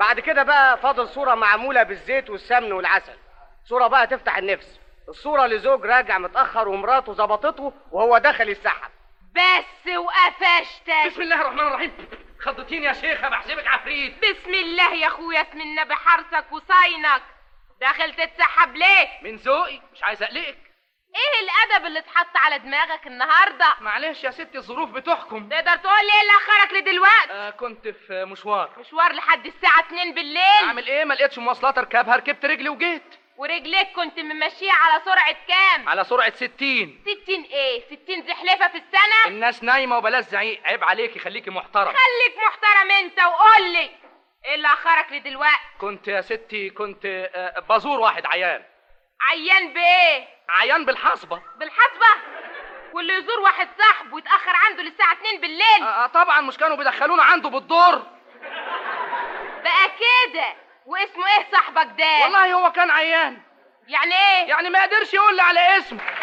بعد كده بقى فاضل صورة معمولة بالزيت والسمن والعسل صورة بقى تفتح النفس الصورة لزوج راجع متأخر ومراته ظبطته وهو داخل يسحب بس وقفشتك بسم الله الرحمن الرحيم خضتيني يا شيخة بحسبك عفريت بسم الله يا اخويا اسم النبي حرسك وصاينك داخل تتسحب ليه من ذوقي مش عايز اقلقك ايه الادب اللي اتحط على دماغك النهارده معلش يا ستي الظروف بتحكم تقدر تقول لي ايه اللي اخرك لدلوقتي آه كنت في مشوار مشوار لحد الساعه 2 بالليل اعمل ايه ما لقيتش مواصلات اركبها ركبت رجلي وجيت ورجليك كنت ممشيها على سرعه كام على سرعة 60 60 ايه 60 زحلفه في السنه الناس نايمة وبلاش زعيق عيب عليكي خليكي محترم خليك محترم انت وقول لي ايه اللي اخرك لدلوقتي كنت يا ستي كنت آه بزور واحد عيان عيان بايه عيان بالحصبة بالحسبه واللي يزور واحد صاحبه ويتاخر عنده للساعه 2 بالليل آه آه، طبعا مش كانوا بيدخلونا عنده بالدور بقى كده واسمه ايه صاحبك ده والله هو كان عيان يعني ايه يعني ما قدرش يقول لي على اسمه